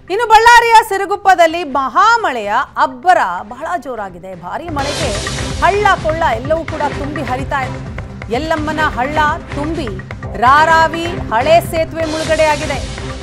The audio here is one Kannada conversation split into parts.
ಇನ್ನು ಬಳ್ಳಾರಿಯ ಸಿರುಗುಪ್ಪದಲ್ಲಿ ಮಹಾಮಳೆಯ ಅಬ್ಬರ ಬಹಳ ಜೋರಾಗಿದೆ ಭಾರಿ ಮಳೆಗೆ ಹಳ್ಳ ಕೊಳ್ಳ ಎಲ್ಲವೂ ಕೂಡ ತುಂಬಿ ಹರಿತಾ ಇದೆ ಎಲ್ಲಮ್ಮನ ಹಳ್ಳ ತುಂಬಿ ರಾರಾವಿ ಹಳೆ ಸೇತುವೆ ಮುಳುಗಡೆಯಾಗಿದೆ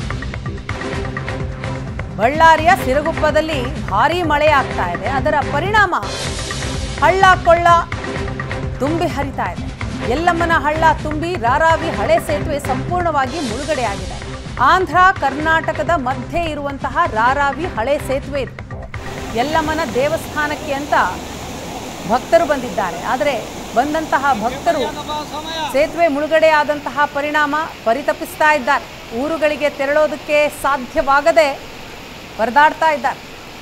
ಬಳ್ಳಾರಿಯ ಸಿರುಗುಪ್ಪದಲ್ಲಿ ಭಾರಿ ಮಳೆ ಆಗ್ತಾ ಇದೆ ಅದರ ಪರಿಣಾಮ ಹಳ್ಳ ಕೊಳ್ಳ ತುಂಬಿ ಹರಿತಾ ಇದೆ ಎಲ್ಲಮ್ಮನ ಹಳ್ಳ ತುಂಬಿ ರಾರಾವಿ ಹಳೆ ಸೇತುವೆ ಸಂಪೂರ್ಣವಾಗಿ ಮುಳುಗಡೆಯಾಗಿದೆ ಆಂಧ್ರ ಕರ್ನಾಟಕದ ಮಧ್ಯೆ ಇರುವಂತಹ ರಾರಾವಿ ಹಳೆ ಸೇತುವೆ ಇದು ಎಲ್ಲಮ್ಮನ ದೇವಸ್ಥಾನಕ್ಕೆ ಅಂತ ಭಕ್ತರು ಬಂದಿದ್ದಾರೆ ಆದರೆ ಬಂದಂತಹ ಭಕ್ತರು ಸೇತುವೆ ಮುಳುಗಡೆಯಾದಂತಹ ಪರಿಣಾಮ ಪರಿತಪಿಸ್ತಾ ಇದ್ದಾರೆ ಊರುಗಳಿಗೆ ತೆರಳೋದಕ್ಕೆ ಸಾಧ್ಯವಾಗದೆ ಪರದಾಡ್ತಾ ಇದ್ದಾರೆ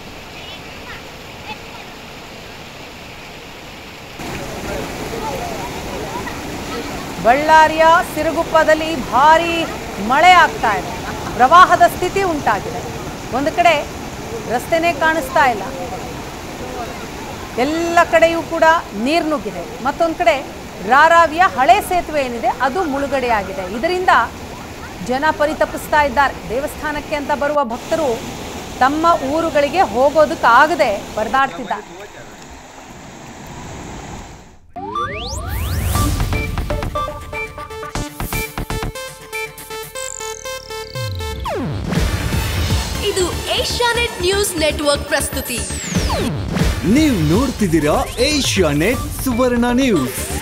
ಬಳ್ಳಾರಿಯ ಸಿರುಗುಪ್ಪದಲ್ಲಿ ಭಾರಿ ಮಳೆ ಆಗ್ತಾ ಇದೆ ಪ್ರವಾಹದ ಸ್ಥಿತಿ ಉಂಟಾಗಿದೆ ಒಂದು ಕಡೆ ರಸ್ತೆನೇ ಕಾಣಿಸ್ತಾ ಇಲ್ಲ ಎಲ್ಲ ಕಡೆಯೂ ಕೂಡ ನೀರು ನುಗ್ಗಿದೆ ಮತ್ತೊಂದು ಕಡೆ ರಾರಾವಿಯ ಹಳೆ ಸೇತುವೆ ಏನಿದೆ ಅದು ಮುಳುಗಡೆಯಾಗಿದೆ ಇದರಿಂದ ಜನ ಪರಿತಪಿಸ್ತಾ ಇದ್ದಾರೆ ದೇವಸ್ಥಾನಕ್ಕೆ ಅಂತ ಬರುವ ಭಕ್ತರು ತಮ್ಮ ಊರುಗಳಿಗೆ ಹೋಗೋದಕ್ಕಾಗದೆ ಪರದಾಡ್ತಿದ್ದಾರೆ ಇದು ಏಷ್ಯಾನೆಟ್ ನ್ಯೂಸ್ ನೆಟ್ವರ್ಕ್ ಪ್ರಸ್ತುತಿ ನೀವು ನೋಡ್ತಿದ್ದೀರಾ ಏಷ್ಯಾ ನೆಟ್ ಸುವರ್ಣ ನ್ಯೂಸ್